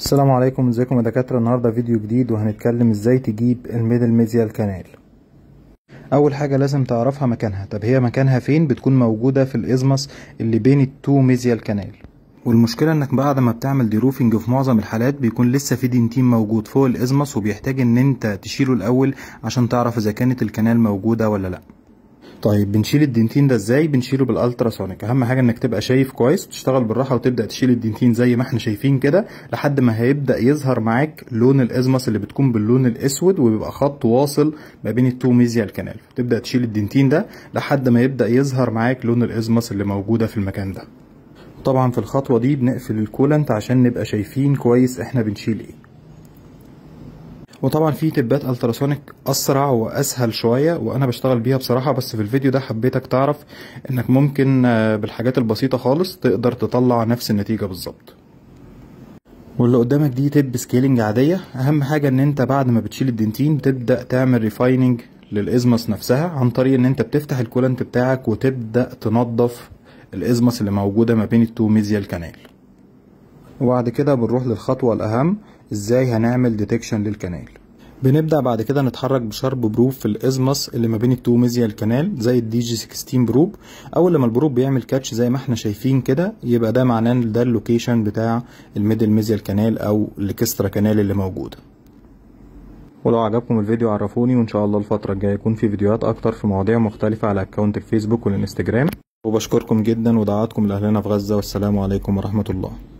السلام عليكم ازيكم يا دكاتره النهارده فيديو جديد وهنتكلم ازاي تجيب الميدل ميزيال كانال اول حاجه لازم تعرفها مكانها طب هي مكانها فين بتكون موجوده في الازمس اللي بين التو ميزيال كانال والمشكله انك بعد ما بتعمل ديروفنج في معظم الحالات بيكون لسه في دينتين موجود فوق الازمس وبيحتاج ان انت تشيله الاول عشان تعرف اذا كانت الكنال موجوده ولا لا طيب بنشيل الدنتين ده ازاي بنشيله بالالتراسونيك اهم حاجه انك تبقى شايف كويس وتشتغل بالراحه وتبدا تشيل الدنتين زي ما احنا شايفين كده لحد ما هيبدا يظهر معاك لون الازمس اللي بتكون باللون الاسود وبيبقى خط واصل ما بين التو ميزيال كانال تبدا تشيل الدنتين ده لحد ما يبدا يظهر معاك لون الازمس اللي موجوده في المكان ده طبعا في الخطوه دي بنقفل الكولنت عشان نبقى شايفين كويس احنا بنشيل ايه وطبعا في تبات التراسونيك اسرع واسهل شويه وانا بشتغل بيها بصراحه بس في الفيديو ده حبيتك تعرف انك ممكن بالحاجات البسيطه خالص تقدر تطلع نفس النتيجه بالظبط واللي قدامك دي تب سكيلينج عاديه اهم حاجه ان انت بعد ما بتشيل الدنتين بتبدا تعمل ريفايننج للازمس نفسها عن طريق ان انت بتفتح الكولنت بتاعك وتبدا تنظف الازمس اللي موجوده ما بين التو ميزيال كانال وبعد كده بنروح للخطوه الاهم ازاي هنعمل ديتكشن للكنال بنبدا بعد كده نتحرك بشرب بروب في الازمس اللي ما بين التو ميزيال كانال زي الدي جي 16 بروب اول لما البروب بيعمل كاتش زي ما احنا شايفين كده يبقى ده معناه ان ده اللوكيشن بتاع الميدل ميزيال كانال او الاكسترا كانال اللي موجوده ولو عجبكم الفيديو عرفوني وان شاء الله الفتره الجايه يكون في فيديوهات اكتر في مواضيع مختلفه على اكونت الفيسبوك والانستجرام وبشكركم جدا ودعواتكم لاهلنا في غزه والسلام عليكم ورحمه الله